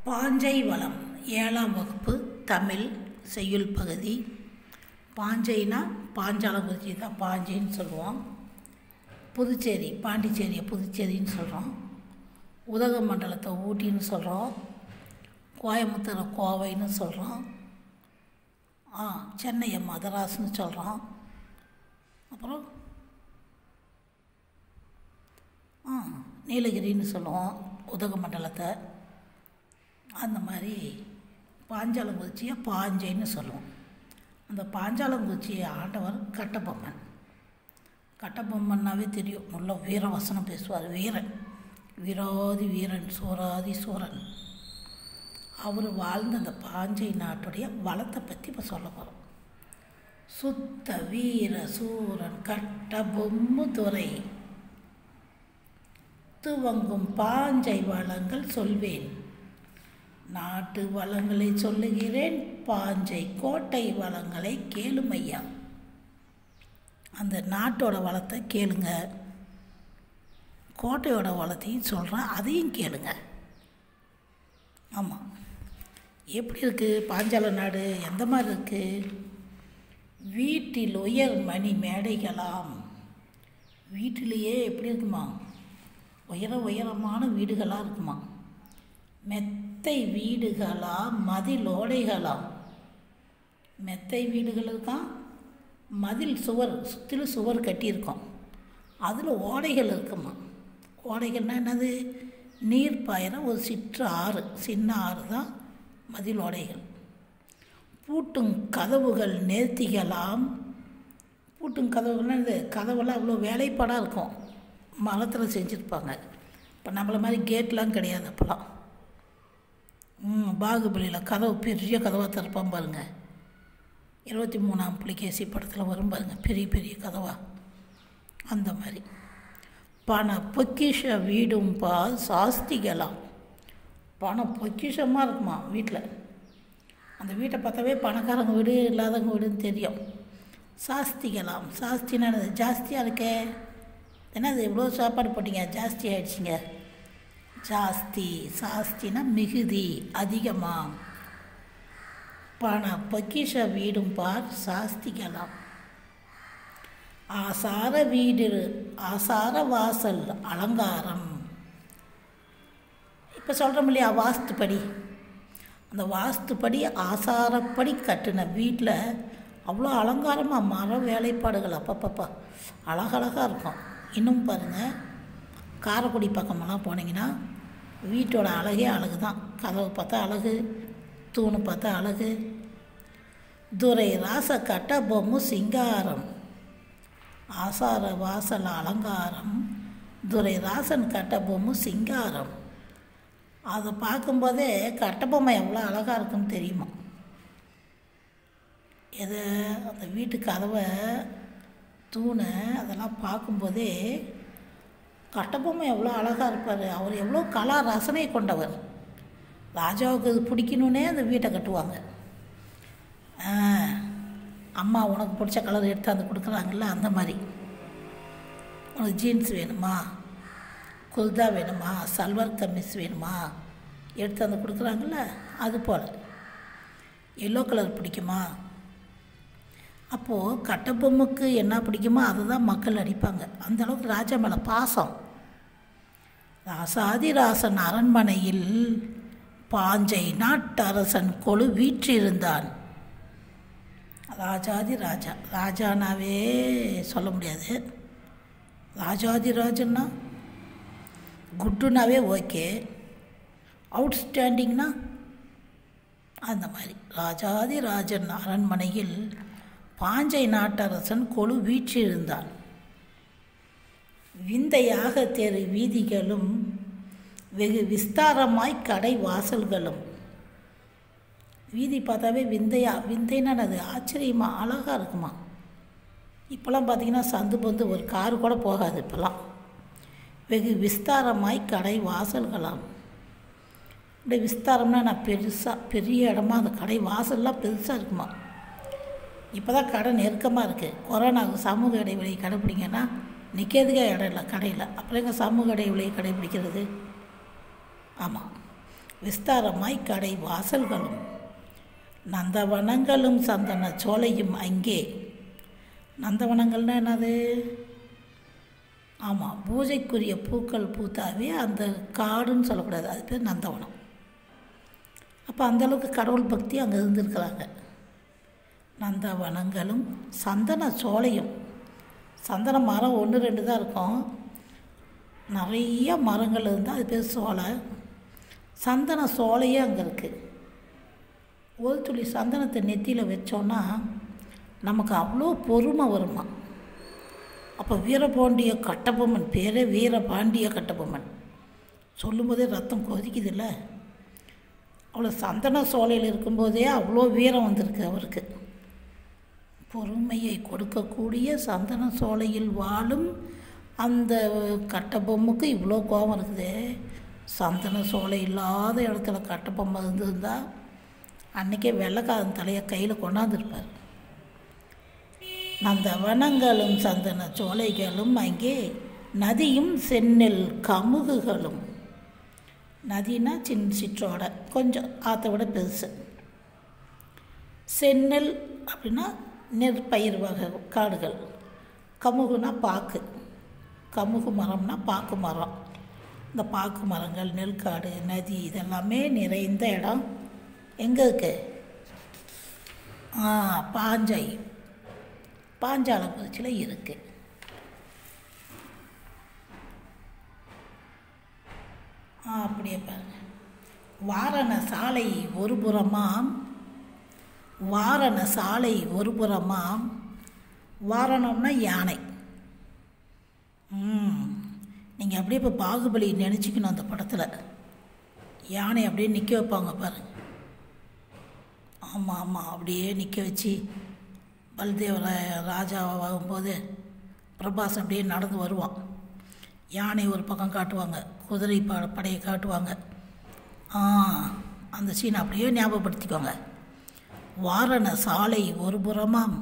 பாஞ்சை வளம் ஏழாம் வகுப்பு தமிழ் செய்யுள் பகுதி பாஞ்சைனா பாஞ்சாலங்குறிச்சி தான் பாஞ்சைன்னு சொல்லுவோம் புதுச்சேரி பாண்டிச்சேரியை புதுச்சேரின்னு சொல்கிறோம் உதகமண்டலத்தை ஊட்டின்னு சொல்கிறோம் கோயம்புத்தூரை கோவைன்னு சொல்கிறோம் ஆ சென்னையை மதராஸ்னு சொல்கிறோம் அப்புறம் ஆ நீலகிரின்னு சொல்லுவோம் உதகமண்டலத்தை அந்த மாதிரி பாஞ்சாலங்குறிச்சியை பாஞ்சைன்னு சொல்லுவோம் அந்த பாஞ்சாலங்குறிச்சியை ஆண்டவர் கட்டபொம்மன் கட்டபொம்மன்னாவே தெரியும் நல்ல வீரவசனம் பேசுவார் வீரன் வீராதி வீரன் சூராதி சூரன் அவர் வாழ்ந்த அந்த பாஞ்சை நாட்டுடைய வளத்தை பற்றி இப்போ சொல்ல போகிறோம் சுத்த வீர சூரன் கட்ட பொம்மு துறை துவங்கும் பாஞ்சை வளங்கள் சொல்வேன் நாட்டு வளங்களை சொல்லுகிறேன் பாஞ்சை கோட்டை வளங்களை கேளுமையா அந்த நாட்டோட வளத்தை கேளுங்க கோட்டையோட வளத்தையும் சொல்கிறேன் அதையும் கேளுங்க ஆமாம் எப்படி இருக்குது பாஞ்சால நாடு எந்த மாதிரி இருக்குது வீட்டில் உயர் மணி மேடைகளாம் வீட்டிலேயே எப்படி இருக்குமா உயர உயரமான வீடுகளாக இருக்குமா மெத்தை வீடுகளாம் மதிலோடைகளாம் மெத்தை வீடுகள் இருக்கான் மதில் சுவர் சுற்றிலும் சுவர் கட்டியிருக்கோம் அதில் ஓடைகள் இருக்குமா ஓடைகள்னால் என்னது நீர் பாயிற ஒரு சிற்று ஆறு சின்ன ஆறு தான் மதில் ஓடைகள் பூட்டும் கதவுகள் நேர்த்திகளாம் பூட்டும் கதவுகள்னால் இந்த கதவெல்லாம் அவ்வளோ வேலைப்பாடாக இருக்கும் மரத்தில் செஞ்சுருப்பாங்க இப்போ நம்மள மாதிரி கேட்லாம் கிடையாது அப்போல்லாம் ம் பாகுபலியில் கதவு பெரிய கதவாக திறப்பான் பாருங்கள் இருபத்தி மூணாம் புலிகேசி படத்தில் வரும் பாருங்கள் பெரிய பெரிய கதவா அந்த மாதிரி பண பொக்கிஷ வீடும் பா சாஸ்திகலாம் பணம் பொக்கிஷமாக இருக்குமா வீட்டில் அந்த வீட்டை பார்த்தாவே பணக்காரங்க வீடு இல்லாதவங்க வீடுன்னு தெரியும் சாஸ்திகலாம் சாஸ்தினா ஜாஸ்தியாக இருக்கே என்னது இவ்வளோ சாப்பாடு போட்டிங்க ஜாஸ்தி ஆகிடுச்சிங்க ஜாஸ்தி சாஸ்தினா மிகுதி அதிகமாக பண பொக்கிஷ வீடும் பார் சாஸ்திகலாம் ஆசார வீடு ஆசார வாசல் அலங்காரம் இப்போ சொல்கிறோம் இல்லையா வாஸ்துப்படி அந்த வாஸ்துப்படி ஆசாரப்படி கட்டின வீட்டில் அவ்வளோ அலங்காரமாக மரம் வேலைப்பாடுகள் அப்பப்பப்பா அழகழகாக இருக்கும் இன்னும் பாருங்கள் காரைக்குடி பக்கமெல்லாம் போனீங்கன்னா வீட்டோட அழகே அழகு தான் கதவு பார்த்தா அழகு தூணு பார்த்தா அழகு துரை ராச கட்ட பொம்மு சிங்காரம் ஆசார வாசல் அலங்காரம் துரை ராசன் கட்ட பொம்மு சிங்காரம் அதை பார்க்கும்போதே கட்டபொம்மை எவ்வளோ அழகாக இருக்குன்னு தெரியுமா எது அந்த வீட்டு கதவை தூணை அதெல்லாம் பார்க்கும்போதே கட்டபொம்மை எவ்வளோ அழகாக இருப்பார் அவர் எவ்வளோ கலா ரசனை கொண்டவர் ராஜாவுக்கு இது பிடிக்கணுன்னே அந்த வீட்டை கட்டுவாங்க அம்மா உனக்கு பிடிச்ச கலர் எடுத்தாந்து கொடுக்குறாங்கல்ல அந்த மாதிரி உனக்கு ஜீன்ஸ் வேணுமா குர்தா வேணுமா சல்வார் கமிஸ் வேணுமா எடுத்தாந்து கொடுக்குறாங்கல்ல அது போல் எல்லோ கலர் பிடிக்குமா அப்போது கட்டபொம்முக்கு என்ன பிடிக்குமோ அதை தான் மக்கள் அடிப்பாங்க அந்தளவுக்கு ராஜா மேலே பாசம் ராசாதிராசன் அரண்மனையில் பாஞ்சை நாட்டரசன் கொழு வீற்றிருந்தான் ராஜாதி ராஜா ராஜானாவே சொல்ல முடியாது ராஜாதி ராஜன்னா குட்டுனாவே ஓகே அவுட்ஸ்டாண்டிங்னா அந்த மாதிரி ராஜாதி ராஜன் அரண்மனையில் பாஞ்சை நாட்டரசன் கொழு வீற்றிருந்தான் விந்தையாக தெரு வீதிகளும் வெகு விஸ்தாரமாய் கடை வாசல்களும் வீதி பார்த்தாவே விந்தையா விந்தைன்னா அது ஆச்சரியமாக அழகாக இருக்குமா இப்போல்லாம் பார்த்தீங்கன்னா சந்து பந்து ஒரு காரு கூட போகாது இப்போல்லாம் வெகு விஸ்தாரமாய் கடை வாசல்களாம் அப்படியே விஸ்தாரம்னா நான் பெருசாக பெரிய இடமா அந்த கடை வாசல்லாம் பெருசாக இருக்குமா இப்போ தான் கடை நெருக்கமாக இருக்குது கொரோனாவுக்கு சமூக இடைவெளியை கடைப்பிடிங்கன்னா நிற்கிறதுக்கே இடம் இல்லை கடையில் அப்புறம் எங்கள் சமூக இடைவெளியை கடைப்பிடிக்கிறது ஆமாம் விஸ்தாரமாய் கடை வாசல்களும் நந்தவனங்களும் சந்தன சோலையும் அங்கே நந்தவனங்கள்னா என்னது ஆமாம் பூஜைக்குரிய பூக்கள் பூத்தாவே அந்த காடுன்னு சொல்லக்கூடாது அது பேர் நந்தவனம் அப்போ அந்தளவுக்கு கடவுள் பக்தி அங்கே இருந்திருக்கிறாங்க நந்தவனங்களும் சந்தன சோலையும் சந்தன மரம் ஒன்று ரெண்டு தான் இருக்கும் நிறைய மரங்கள் இருந்தால் அது பேர் சோலை சந்தன சோலையே அங்கே இருக்குது ஒரு துளி சந்தனத்தை நெத்தியில் வச்சோன்னா நமக்கு அவ்வளோ பொறுமை வருமா அப்போ வீரபாண்டிய கட்டபொம்மன் பேரே வீரபாண்டிய கட்டபொம்மன் சொல்லும்போதே ரத்தம் கொதிக்குதுல்ல அவ்வளோ சந்தன சோலையில் இருக்கும்போதே அவ்வளோ வீரம் வந்திருக்கு அவருக்கு பொறுமையை கொடுக்கக்கூடிய சந்தன சோலையில் வாழும் அந்த கட்டபொம்முக்கு இவ்வளோ கோபம் இருக்குது சந்தன சோலை இல்லாத இடத்துல கட்டபொம்மை இருந்திருந்தா அன்றைக்கே வெள்ளைக்காரன் தலையை கையில் கொண்டாந்துருப்பார் அந்த வனங்களும் சந்தன சோலைகளும் அங்கே நதியும் செந்நெல் கமுகுகளும் நதினா சின்ன சிற்றோட கொஞ்சம் ஆற்ற விட பெருசு செந்நெல் அப்படின்னா நெற்பயிர் வகை காடுகள் கமுகுனா பாக்கு கமுகு மரம்னா பாக்கு மரம் இந்த பாக்கு மரங்கள் நெல்காடு நதி இதெல்லாமே நிறைந்த இடம் எங்கே இருக்கு ஆ பாஞ்சை பாஞ்சாலங்குறிச்சியில் இருக்குது ஆ அப்படியே பாருங்க வாரண சாலை ஒரு புறமாம் வாரண சாலை ஒரு புறமாம் வாரணம்னா யானை ம் நீங்கள் அப்படியே இப்போ பாகுபலி நினச்சிக்கணும் அந்த படத்தில் யானை அப்படியே நிற்க வைப்பாங்க பாருங்க ஆமாம் ஆமாம் அப்படியே நிற்க வச்சு பல்தேவர ராஜாவாகும்போது பிரபாஸ் அப்படியே நடந்து வருவான் யானை ஒரு பக்கம் காட்டுவாங்க குதிரை ப படையை காட்டுவாங்க ஆ அந்த சீனை அப்படியே ஞாபகப்படுத்திக்கோங்க வாரண சாலை ஒரு புறமாம்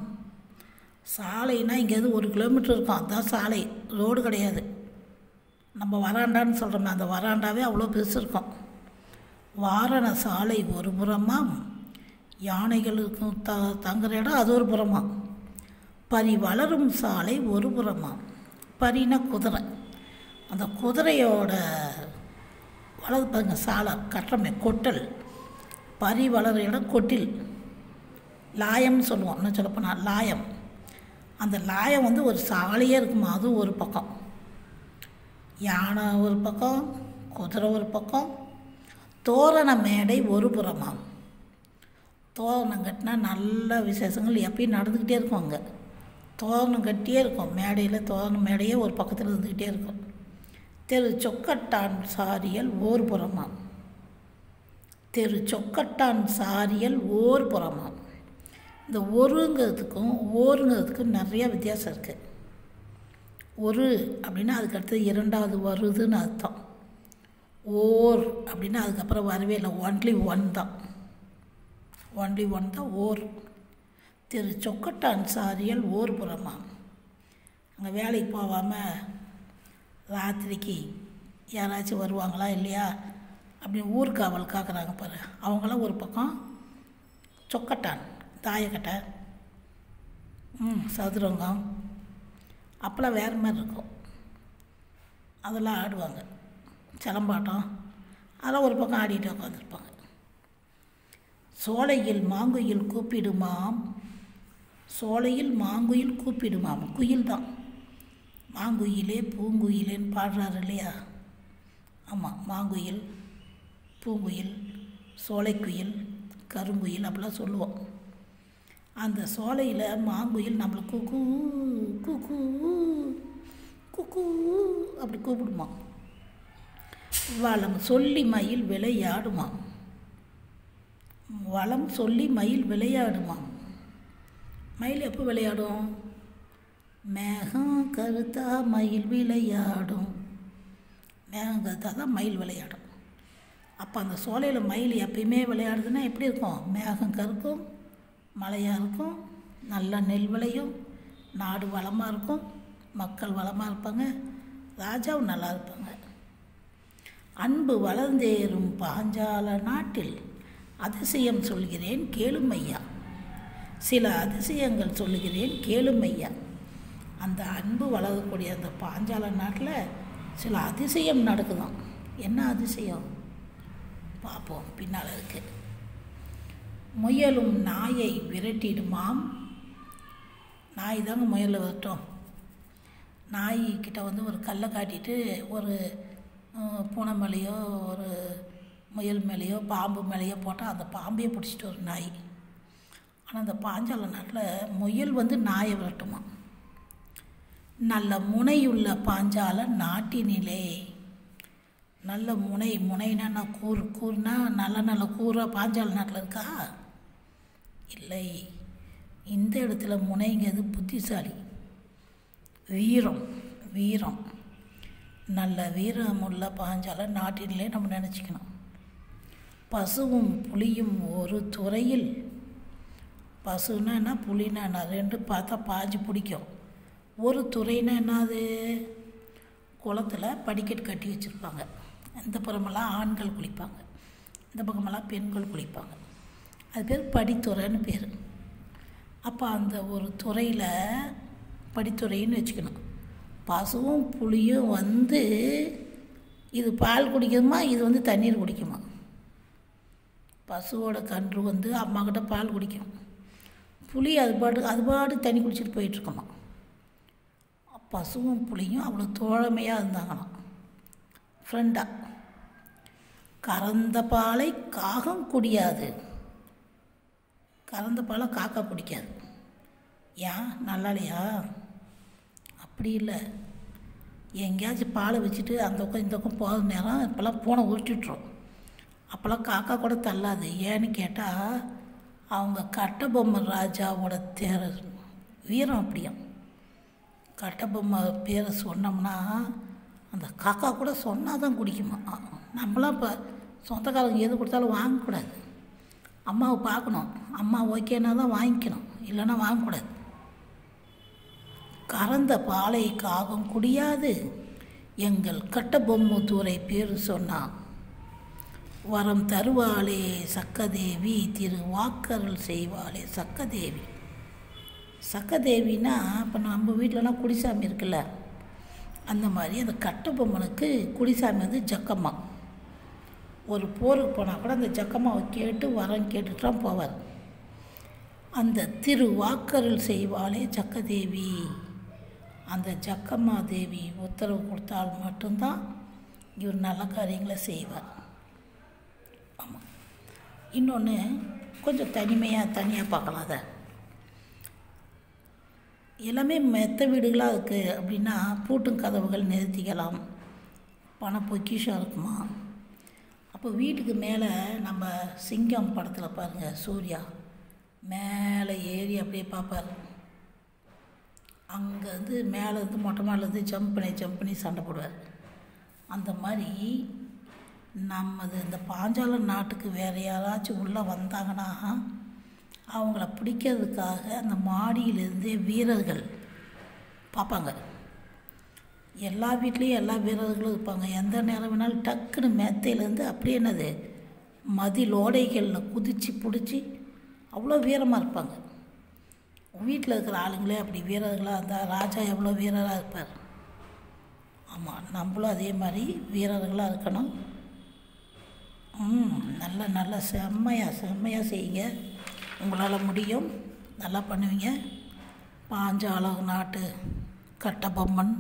சாலைனா இங்கேருந்து ஒரு கிலோமீட்டர் இருக்கும் அதுதான் சாலை ரோடு கிடையாது நம்ம வராண்டான்னு சொல்கிறோமே அந்த வராண்டாவே அவ்வளோ பெருசு இருக்கும் வாரண சாலை ஒரு புறமாம் யானைகளுக்கும் த தங்குற இடம் அது ஒரு புறமாம் பரி வளரும் சாலை ஒரு புறமாம் பரினா குதிரை அந்த குதிரையோட வலது பாருங்க சாலை கட்டுறமே கொட்டல் பரி வளர இடம் கொட்டில் லாயம்னு சொல்லுவோம் இன்னும் சொல்லப்போனால் லாயம் அந்த லாயம் வந்து ஒரு சாலையே இருக்குமா அதுவும் ஒரு பக்கம் யானை ஒரு பக்கம் குதிரை ஒரு பக்கம் தோரண மேடை ஒரு புறமாம் தோரணம் கட்டினா நல்ல விசேஷங்கள் எப்பயும் நடந்துக்கிட்டே இருக்கும் அங்கே தோரணம் கட்டியே இருக்கும் மேடையில் தோரணம் மேடையே ஒரு பக்கத்தில் இருந்துக்கிட்டே இருக்கும் தெரு சொக்கட்டான் சாரியல் ஓர் புறமாம் தெரு சொக்கட்டான் சாரியல் ஓர் புறமாம் இந்த ஒருங்கிறதுக்கும் ஓருங்கிறதுக்கும் நிறைய வித்தியாசம் இருக்குது ஒரு அப்படின்னா அதுக்கடுத்து இரண்டாவது வருதுன்னு அர்த்தம் ஓர் அப்படின்னா அதுக்கப்புறம் வரவே இல்லை ஒன்லி ஒன் தான் ஒன்லி ஒன் தான் ஓர் திரு சொக்கட்டான் சாரியல் ஓர் புறமா அங்கே வேலைக்கு போகாமல் ராத்திரிக்கு யாராச்சும் வருவாங்களா இல்லையா அப்படி ஊர்காவல் காக்குறாங்க பாரு அவங்களாம் ஒரு பக்கம் சொக்கட்டான் தாயக்கட்டை ம் சதுரங்கம் அப்போல்லாம் வேறு மாதிரி இருக்கும் அதெல்லாம் ஆடுவாங்க சிலம்பாட்டம் அதெல்லாம் ஒரு பக்கம் ஆடிட்டு உட்காந்துருப்பாங்க சோலையில் மாங்குயில் கூப்பிடுமாம் சோலையில் மாங்குயில் கூப்பிடுமாம் குயில் தான் மாங்குயிலே பூங்குயிலேன்னு பாடுறாரு இல்லையா ஆமாம் மாங்குயில் பூங்குயில் சோலைக்குயில் கருங்குயில் அப்படிலாம் சொல்லுவோம் அந்த சோலையில் மாங்குயில் நம்மளை குக்கு குக்கு குக்கு அப்படி கூப்பிடுமா வளம் சொல்லி மயில் விளையாடுமா வளம் சொல்லி மயில் விளையாடுமா மயில் எப்போ விளையாடும் மேகம் கருத்தா மயில் விளையாடும் மேகம் கருத்தா தான் மயில் விளையாடும் அப்போ அந்த சோலையில் மயில் எப்பயுமே விளையாடுதுன்னா எப்படி இருக்கும் மேகம் கருக்கும் மழையாக இருக்கும் நல்ல நெல் விளையும் நாடு வளமாக இருக்கும் மக்கள் வளமாக இருப்பாங்க ராஜாவும் நல்லா இருப்பாங்க அன்பு வளர்ந்தேறும் பாஞ்சால நாட்டில் அதிசயம் சொல்கிறேன் கேளும் ஐயா சில அதிசயங்கள் சொல்லுகிறேன் கேளும் ஐயா அந்த அன்பு வளரக்கூடிய அந்த பாஞ்சால நாட்டில் சில அதிசயம் நடக்குதாம் என்ன அதிசயம் பார்ப்போம் பின்னால் இருக்கு முயலும் நாயை விரட்டிடுமாம் நாய் தாங்க முயல் விரட்டும் நாய்கிட்ட வந்து ஒரு கல்லை காட்டிட்டு ஒரு அஹ், பூனை மேலேயோ ஒரு முயல் மேலேயோ பாம்பு மேலேயோ போட்டால் அந்த பாம்பையே பிடிச்சிட்டு ஒரு நாய் ஆனால் அந்த பாஞ்சால நாட்டில் முயல் வந்து நாயை விரட்டுமா நல்ல முனையுள்ள பாஞ்சால நாட்டினிலே நல்ல முனை முனைனா நான் கூர் கூர்னா நல்ல நல்ல கூரா பாஞ்சால நாட்டில் இருக்கா இல்லை இந்த இடத்துல முனைங்கிறது புத்திசாலி வீரம் வீரம் நல்ல வீரமுள்ள பாஞ்சால நாட்டிலே நம்ம நினச்சிக்கணும் பசுவும் புலியும் ஒரு துறையில் பசுன்னா என்ன புலினா என்ன ரெண்டு பார்த்தா பாஞ்சு பிடிக்கும் ஒரு துறைனா என்னது குளத்துல படிக்கட்டு கட்டி வச்சுருப்பாங்க இந்த புறமெல்லாம் ஆண்கள் குளிப்பாங்க இந்த பக்கமெல்லாம் பெண்கள் குளிப்பாங்க அது பேர் படித்துறைன்னு பேர் அப்போ அந்த ஒரு துறையில் படித்துறைன்னு வச்சுக்கணும் பசுவும் புலியும் வந்து இது பால் குடிக்குமா இது வந்து தண்ணீர் குடிக்குமா பசுவோட கன்று வந்து அம்மா கிட்ட பால் குடிக்கும் புலி அது பாட்டு அது பாட்டு தண்ணி குடிச்சிட்டு போயிட்டுருக்குமா பசுவும் புலியும் அவ்வளோ தோழமையாக இருந்தாங்களாம் ஃப்ரெண்டாக கறந்த பாலை காகம் குடியாது கறந்த பாலை காக்கா குடிக்காது ஏன் நல்லா இல்லையா அப்படி இல்லை எங்கேயாச்சும் பாலை வச்சுட்டு அந்த பக்கம் இந்த பக்கம் போகிற நேரம் இப்போல்லாம் பூனை உருட்டிட்டுரும் அப்போல்லாம் காக்கா கூட தள்ளாது ஏன்னு கேட்டால் அவங்க கட்டபொம்மை ராஜாவோட தேர வீரம் அப்படியாம் கட்டபொம்மை பேரை சொன்னோம்னா அந்த காக்கா கூட சொன்னால் தான் குடிக்குமா நம்மளாம் இப்போ சொந்தக்காரங்க எது கொடுத்தாலும் வாங்கக்கூடாது அம்மாவை பார்க்கணும் அம்மா ஓகேனா தான் வாங்கிக்கணும் இல்லைன்னா வாங்கக்கூடாது கறந்த பாலை காகம் குடியாது எங்கள் கட்டபொம்முத்தூரை பேர் சொன்னான் வரம் தருவாளே சக்கதேவி திரு வாக்கருள் செய்வாளே சக்கதேவி சக்கதேவினா இப்போ நம்ம வீட்டிலலாம் குடிசாமி இருக்குல்ல அந்த மாதிரி அந்த கட்டபொம்மனுக்கு குடிசாமி வந்து ஜக்கம்மா ஒரு போருக்கு போனால் கூட அந்த ஜக்கம்மாவை கேட்டு வரம் கேட்டுட்டு தான் போவார் அந்த திரு வாக்கருள் செய்வாளே ஜக்கதேவி அந்த ஜக்கம்மா தேவி உத்தரவு கொடுத்தால் மட்டும்தான் இவர் நல்ல காரியங்களை செய்வார் ஆமாம் இன்னொன்று கொஞ்சம் தனிமையாக தனியாக பார்க்கலாம் அதை எல்லாமே மெத்த வீடுகளாக இருக்குது அப்படின்னா பூட்டும் கதவுகள் நிறுத்திக்கலாம் பண பொக்கிஷம் இருக்குமா அப்போ வீட்டுக்கு மேலே நம்ம சிங்கம் படத்தில் பாருங்கள் சூர்யா மேலே ஏறி அப்படியே பார்ப்பார் அங்கேருந்து மேலேருந்து மொட்டை மாடிலேருந்து ஜம்ப் பண்ணி ஜம்ப் பண்ணி சண்டை போடுவார் அந்த மாதிரி நம்மது இந்த பாஞ்சால நாட்டுக்கு வேறு யாராச்சும் உள்ளே வந்தாங்கன்னா அவங்கள பிடிக்கிறதுக்காக அந்த மாடியிலேருந்தே வீரர்கள் பார்ப்பாங்க எல்லா வீட்லேயும் எல்லா வீரர்களும் இருப்பாங்க எந்த நேரம் வேணாலும் டக்குன்னு மெத்தையிலேருந்து அப்படியே என்னது மதிலோடைகளில் குதித்து பிடிச்சி அவ்வளோ வீரமாக இருப்பாங்க வீட்டில் இருக்கிற ஆளுங்களே அப்படி வீரர்களாக இருந்தால் ராஜா எவ்வளோ வீரராக இருப்பார் ஆமாம் நம்மளும் அதே மாதிரி வீரர்களாக இருக்கணும் ம் நல்ல நல்ல செம்மையாக செம்மையாக செய்யுங்க உங்களால் முடியும் நல்லா பண்ணுவீங்க பாஞ்சால நாட்டு கட்டபொம்மன்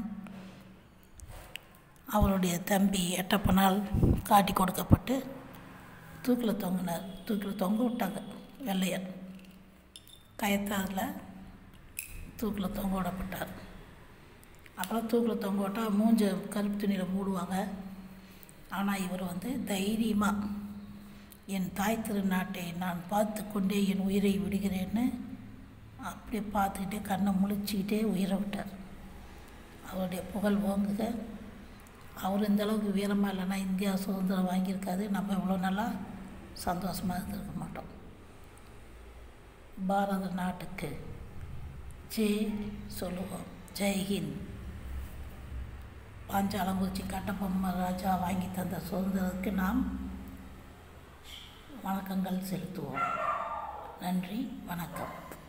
அவருடைய தம்பி எட்டப்பனால் காட்டி கொடுக்கப்பட்டு தூக்கில் தொங்கினார் தூக்கில் தொங்க விட்டாங்க வெள்ளையர் கயத்தாரில் தூக்கில் தொங்க விடப்பட்டார் அப்புறம் தூக்கில் தொங்க விட்டால் மூஞ்ச கருப்பு துணியில் மூடுவாங்க ஆனால் இவர் வந்து தைரியமாக என் தாய் திருநாட்டை நான் பார்த்து கொண்டே என் உயிரை விடுகிறேன்னு அப்படியே பார்த்துக்கிட்டே கண்ணை முழிச்சிக்கிட்டே உயிரை விட்டார் அவருடைய புகழ் ஓங்குக அவர் இந்த அளவுக்கு வீரமாக இல்லைன்னா இந்தியா சுதந்திரம் வாங்கியிருக்காது நம்ம இவ்வளோ நல்லா சந்தோஷமாக இருந்திருக்க மாட்டோம் பாரத நாட்டுக்கு ஜெய் சொல்லுவோம் ஜெய்ஹிந்த் பாஞ்சாலங்குறிச்சி கட்டபொம்ம ராஜா வாங்கி தந்த சுதந்திரத்துக்கு நாம் வணக்கங்கள் செலுத்துவோம் நன்றி வணக்கம்